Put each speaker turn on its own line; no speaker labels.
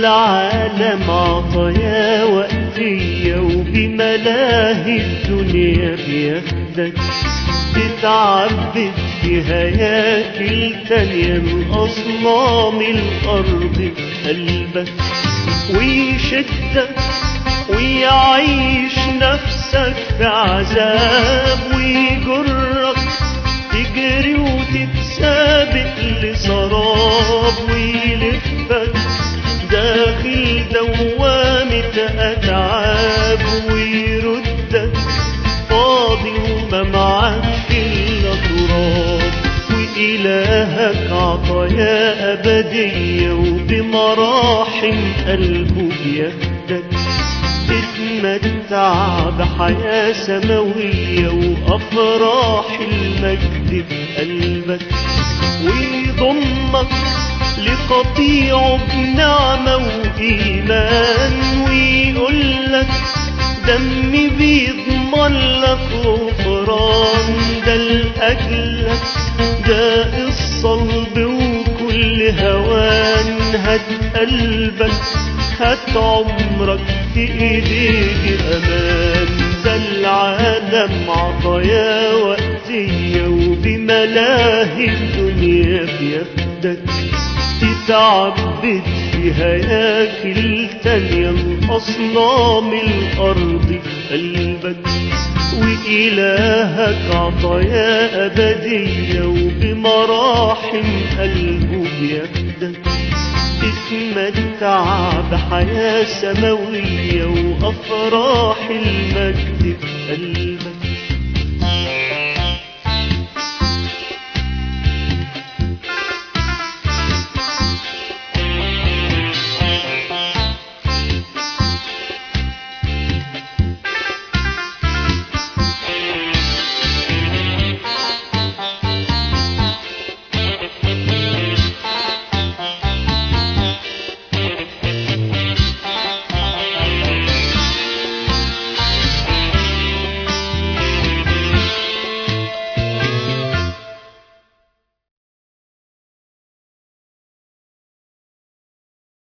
العالم عطايا وقتية وبملاهي الدنيا بياخدك تتعبد في هياكل تانية من أصنام الأرض قلبك ويشدك ويعيش نفسك في عذاب ويجرك تجري وتتسابق لسراب ويلفك داخل دوامة أتعاب ويردك فاضي وما معكش إلا تراب وإلهك عطايا أبدية وبمراحم قلبه بيهدك تتمتع بحياة سماوية وأفراح المجد في قلبك ويضمك لقطيعه بنعمة وإيمان ويقولك دمي بيضمن لك غفران ده لأجلك ده الصلب وكل هوان هات قلبك هات عمرك في ايديك امان ده العالم عطايا وقتية وبملاهي الدنيا بياخدك تتعبد في هياكل تانية من أصنام الأرض قلبك وإلهك عطايا أبدية وبمراحم قلبه بياخدك تتمتع بحياة سماوية وأفراح المجد في قلبك